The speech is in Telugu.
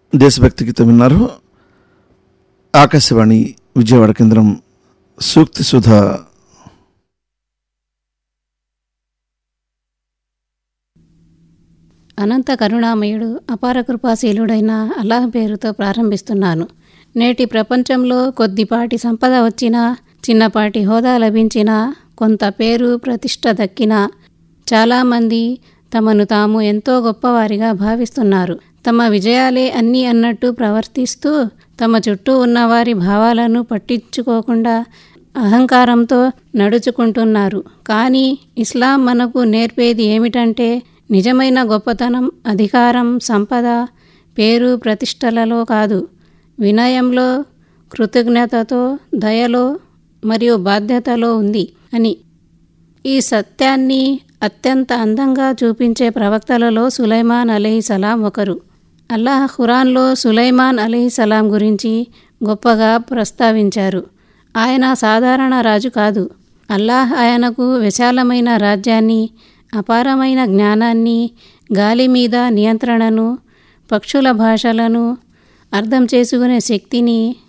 దేశభక్తి గీతం విన్నారు ఆకాశవాణి విజయవాడ కేంద్రం సూక్తి సుధా అనంత కరుణామయుడు అపార కృపాశీలుడైన అల్లాహ్ పేరుతో ప్రారంభిస్తున్నాను నేటి ప్రపంచంలో కొద్దిపాటి సంపద వచ్చినా చిన్నపాటి హోదా లభించినా కొంత పేరు ప్రతిష్ట దక్కినా చాలామంది తమను తాము ఎంతో గొప్పవారిగా భావిస్తున్నారు తమ విజయాలే అన్నీ అన్నట్టు ప్రవర్తిస్తూ తమ చుట్టూ ఉన్నవారి భావాలను పట్టించుకోకుండా అహంకారంతో నడుచుకుంటున్నారు కానీ ఇస్లాం మనకు నేర్పేది ఏమిటంటే నిజమైన గొప్పతనం అధికారం సంపద పేరు ప్రతిష్టలలో కాదు వినయంలో కృతజ్ఞతతో దయలో మరియు బాధ్యతలో ఉంది అని ఈ సత్యాన్ని అత్యంత అందంగా చూపించే ప్రవక్తలలో సులైమాన్ అలీసలాం ఒకరు అల్లాహ్ ఖురాన్లో సులైమాన్ అలీసలాం గురించి గొప్పగా ప్రస్తావించారు ఆయన సాధారణ రాజు కాదు అల్లాహ్ ఆయనకు విశాలమైన రాజ్యాన్ని అపారమైన జ్ఞానాన్ని గాలి మీద నియంత్రణను పక్షుల భాషలను అర్థం చేసుకునే శక్తిని